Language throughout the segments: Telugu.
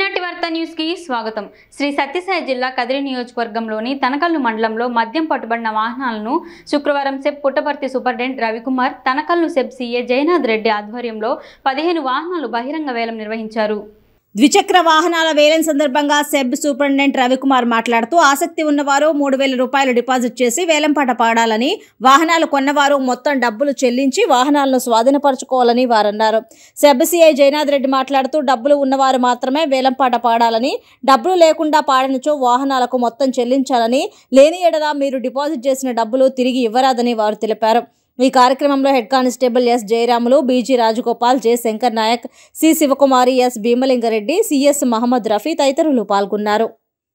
ఈనాటి వార్త న్యూస్ కి స్వాగతం శ్రీ సత్యసాయి జిల్లా కదిరి నియోజకవర్గంలోని తనకల్లు మండలంలో మద్యం పట్టుబడిన వాహనాలను శుక్రవారం SEB Puttaparthi superintendent Ravikumar Tanakallu SEB CI Jayanath Reddy ఆధ్వర్యంలో పదిహేను వాహనాలు బహిరంగ వేలం నిర్వహించారు ద్విచక్ర వాహనాల వేలం సందర్భంగా సెబ్ సూపరింటెండెంట్ రవికుమార్ మాట్లాడుతూ ఆసక్తి ఉన్నవారు మూడు వేల రూపాయలు డిపాజిట్ చేసి వేలంపాట పాడాలని వాహనాలు కొన్నవారు మొత్తం డబ్బులు చెల్లించి వాహనాలను స్వాధీనపరచుకోవాలని వారన్నారు సెబ్ సిఐ జయనాథ్ రెడ్డి మాట్లాడుతూ డబ్బులు ఉన్నవారు మాత్రమే వేలంపాట పాడాలని డబ్బులు లేకుండా పాడనిచో వాహనాలకు మొత్తం చెల్లించాలని లేని ఎడల మీరు డిపాజిట్ చేసిన డబ్బులు తిరిగి ఇవ్వరాదని వారు తెలిపారు ఈ కార్యక్రమంలో head constable S Jayaramulu BG Rajagopal J Shankar Naik C Sivakumari S Bheemalingareddy CS Mohammed Rafi తదితరులు పాల్గొన్నారు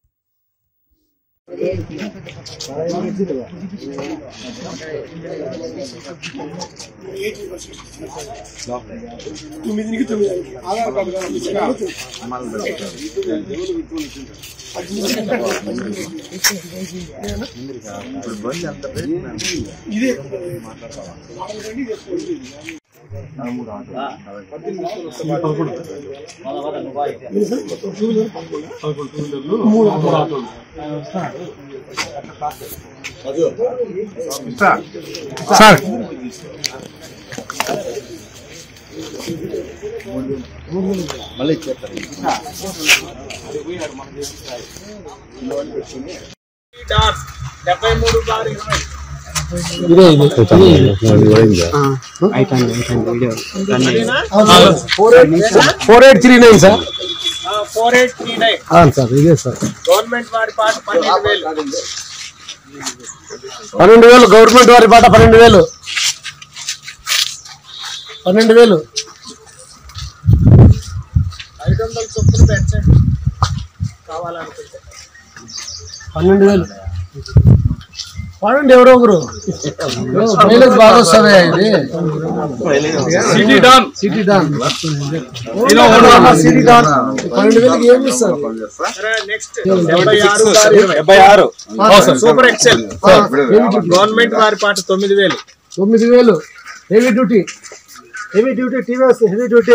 తొమ్మిదికి తొమ్మిది ఆధార్ కార్డు కావాలి. ఇదే మాట్లాడండి, ఇది చేసుకోండి. మూడు ఆటోలు. డెబ్బై మూడు బార్ ఇరవై four eight three nine sir four eight three nine అవును సార్ ఇదే సార్ గవర్నమెంట్ వారి పాట పన్నెండు వేలు పన్నెండు వేలు గవర్నమెంట్ వారి పాట పన్నెండు వేలు పన్నెండు వేలు ఐదు వందల చొప్పున పెంచండి కావాలనుకుంటే పన్నెండు వేలు పడండి ఎవరో ఒకరు మైలేజ్ బాగా వస్తుంది ఇది సిటీ డాన్ సిటీ డాన్ సిటీ డాన్ పన్నెండు వేలకి ఏమి ఇస్తారు సరే నెక్స్ట్ డెబ్బై ఆరు బార్ ఇరవై సూపర్ ఎక్సెల్ గవర్నమెంట్ వారి పాట తొమ్మిది వేలు తొమ్మిది వేలు heavy duty heavy duty TVS heavy duty